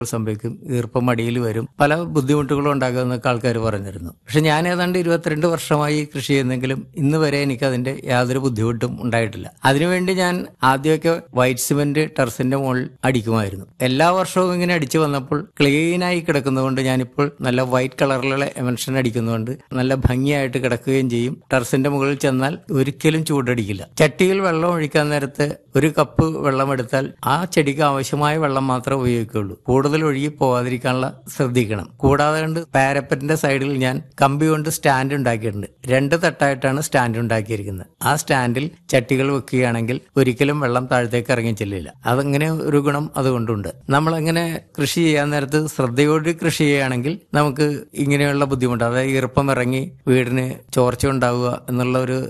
സംഭവിക്കും ഈർപ്പം മടിയിൽ വരും പല ബുദ്ധിമുട്ടുകളും ഉണ്ടാകുമെന്നൊക്കെ ആൾക്കാർ പറഞ്ഞിരുന്നു പക്ഷെ ഞാൻ ഏതാണ്ട് ഇരുപത്തിരണ്ട് വർഷമായി കൃഷി ചെയ്യുന്നെങ്കിലും ഇന്ന് വരെ എനിക്ക് അതിന്റെ യാതൊരു ബുദ്ധിമുട്ടും ഉണ്ടായിട്ടില്ല അതിനുവേണ്ടി ഞാൻ ആദ്യമൊക്കെ വൈറ്റ് സിമെന്റ് ടെറസിന്റെ മുകളിൽ അടിക്കുമായിരുന്നു എല്ലാ വർഷവും ഇങ്ങനെ അടിച്ചു വന്നപ്പോൾ ക്ലീനായി കിടക്കുന്നതുകൊണ്ട് ഞാനിപ്പോൾ നല്ല വൈറ്റ് കളറിലുള്ള എമൻഷൻ അടിക്കുന്നതുകൊണ്ട് നല്ല ഭംഗിയായിട്ട് കിടക്കുകയും ചെയ്യും ടെറസിന്റെ മുകളിൽ ചെന്നാൽ ഒരിക്കലും ചൂടടിക്കില്ല ചട്ടിയിൽ വെള്ളം ഒഴിക്കാൻ നേരത്ത് ഒരു കപ്പ് വെള്ളം എടുത്താൽ ആ ചെടിക്ക് ആവശ്യമായ വെള്ളം മാത്രമേ ഉപയോഗിക്കുകയുള്ളൂ കൂടുതൽ ഒഴുകി പോകാതിരിക്കാനുള്ള ശ്രദ്ധിക്കണം കൂടാതെ കൊണ്ട് പാരപ്പറ്റിന്റെ സൈഡിൽ ഞാൻ കമ്പി കൊണ്ട് സ്റ്റാൻഡ് ഉണ്ടാക്കിയിട്ടുണ്ട് രണ്ട് തട്ടായിട്ടാണ് സ്റ്റാൻഡ് ഉണ്ടാക്കിയിരിക്കുന്നത് ആ സ്റ്റാൻഡിൽ ചട്ടികൾ വെക്കുകയാണെങ്കിൽ ഒരിക്കലും വെള്ളം താഴത്തേക്ക് ഇറങ്ങി ചെല്ലില്ല അതങ്ങനെ ഒരു ഗുണം അതുകൊണ്ടുണ്ട് നമ്മളങ്ങനെ കൃഷി ചെയ്യാൻ നേരത്ത് ശ്രദ്ധയോടെ കൃഷി ചെയ്യുകയാണെങ്കിൽ നമുക്ക് ഇങ്ങനെയുള്ള ബുദ്ധിമുട്ട് അതായത് ഈർപ്പം ഇറങ്ങി വീടിന് ചോർച്ച ഉണ്ടാവുക എന്നുള്ള ഒരു